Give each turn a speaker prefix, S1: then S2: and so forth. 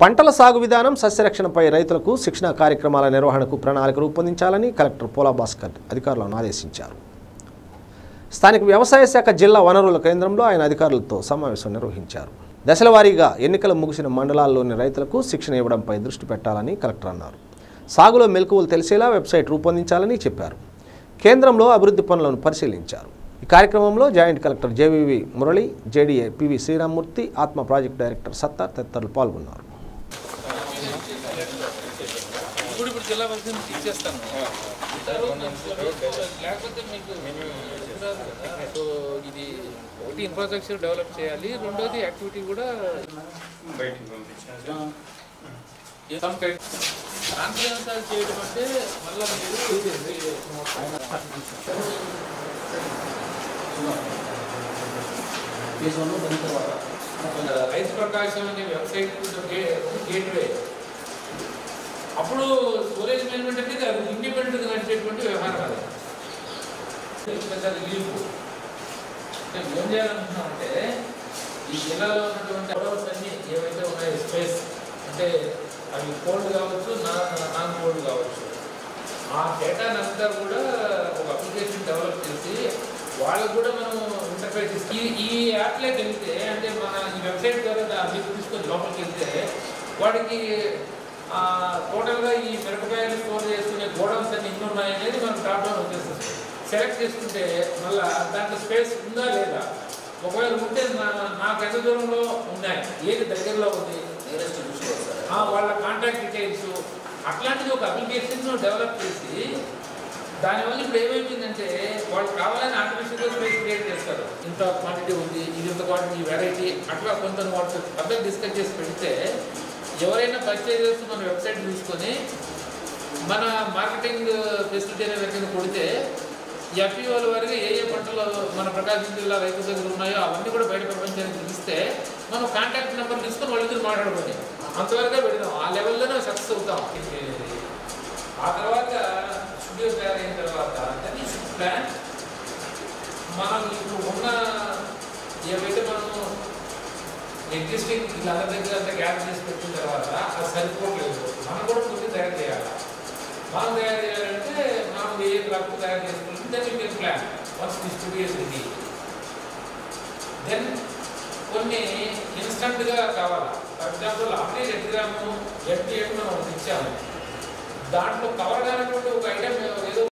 S1: పంటల సాగు విధానం సస్యరక్షణపై రైతులకు శిక్షణ కార్యక్రమాల నిర్వహణకు ప్రణాళిక రూపొందించాలని కలెక్టర్ పోలా భాస్కర్ అధికారులను ఆదేశించారు స్థానిక వ్యవసాయ శాఖ జిల్లా వనరుల కేంద్రంలో ఆయన అధికారులతో సమావేశం నిర్వహించారు దశల వారీగా ఎన్నికలు ముగిసిన మండలాల్లోని రైతులకు శిక్షణ ఇవ్వడంపై దృష్టి పెట్టాలని కలెక్టర్ అన్నారు సాగులో మెలకువలు తెలిసేలా వెబ్సైట్ రూపొందించాలని చెప్పారు కేంద్రంలో అభివృద్ధి పనులను పరిశీలించారు ఈ కార్యక్రమంలో joint collector JVV Murali JDA PV Sriramamurthy ATMA project director Sattar తదితరులు పాల్గొన్నారు
S2: ఇప్పుడు ఇప్పుడు జిల్లా పరిషత్ ఇచ్చేస్తాను లేకపోతే మీకు సో ఇది ఒకటి ఇన్ఫ్రాస్ట్రక్చర్ డెవలప్ చేయాలి రెండోది యాక్టివిటీ కూడా కాన్ఫరెన్స్ చేయడం అంటే మళ్ళీ మీరు రైతు ప్రకాశం అనే వెబ్సైట్ గేట్వే అప్పుడు స్టోరేజ్ మేనేజ్మెంట్ అనేది అది ఇండిపెండెంట్ నడిచేటువంటి వ్యవహారం అది పెద్ద రిలీఫ్ మేము ఏం చేయాలనుకుంటున్నామంటే ఈ జిల్లాలో ఉన్నటువంటి అడవులు అన్ని ఏవైతే ఉన్నాయో స్పేస్ అంటే అవి కోల్డ్ కావచ్చు నాన్ నాన్ కోల్డ్ కావచ్చు ఆ డేటాని అంతా కూడా ఒక అప్లికేషన్ డెవలప్ చేసి వాళ్ళకు కూడా మనం ఇంటర్ఫేస్ ఈ ఈ యాప్లోకి వెళ్తే అంటే మన ఈ వెబ్సైట్ ద్వారా అన్ని తీసుకొని లోపలికి వెళ్తే వాడికి ఆ, టోటల్గా ఈ మిరపకాయలు స్టోర్ చేసుకునే గోడౌన్స్ అన్ని ఎన్ని ఉన్నాయనేది మనం టాప్ డౌన్ వచ్చేస్తుంది సెలెక్ట్ చేసుకుంటే మళ్ళా దాంట్లో స్పేస్ ఉందా లేదా ఒకవేళ ఉంటే నా- నాకు ఎంత దూరంలో ఉన్నాయి ఏది దగ్గరలో ఉంది ఆ, వాళ్ళ కాంటాక్ట్ డీటెయిల్స్ అట్లాంటిది ఒక అప్లికేషన్ డెవలప్ చేసి దానివల్ల ఇప్పుడు ఏమైపోయిందంటే వాళ్ళు కావాలని ఆర్టిఫిషియల్గా స్పేస్ క్రియేట్ చేస్తారు ఇంత క్వాంటిటీ ఉంది ఇది ఇంత క్వాంటిటీ వెరైటీ అట్లా కొంత వాళ్ళు అర్థం డిస్కస్ చేసి పెడితే ఎవరైనా పర్చేజెస్ మన వెబ్సైట్ చూసుకొని మన మార్కెటింగ్ ఫెసిలిటీ అనే దగ్గర కొడితే ఎఫ్ఈఓల వారికి ఏ ఏ పంటలు మన ప్రకాశం జిల్లా రైతు దగ్గర ఉన్నాయో అవన్నీ కూడా బయట ప్రపంచానికి తెలిస్తే మనం కాంటాక్ట్ నెంబర్ తీసుకొని వాళ్ళిద్దరు మాట్లాడుకొని అంతవరకే పెడదాం ఆ లెవెల్లోనే సక్సెస్ అవుతాం ఆ తర్వాత షెడ్యూల్ తయారైన తర్వాత దాన్ని ప్లాన్ మనం ఇప్పుడు ఉన్న ఏవైతే మనము ఎగ్జిస్టింగ్ వీళ్ళందరి దగ్గర అంతా గ్యాప్ చేసి పెట్టిన తర్వాత అది సరిపోవట్లేదు మనం కూడా కొద్దిగా తయారు చేయాలి మనం తయారు చేయాలంటే మనం ఏ క్లబ్ తయారు చేసుకుంటే then you can plan once the studios ready then కొన్ని ఇన్స్టంట్గా కావాలి for example apply exam FDF మనం ఒకటి ఇచ్చాము దాంట్లో కవర్ కానటువంటి ఒక ఐటమ్ ఏదో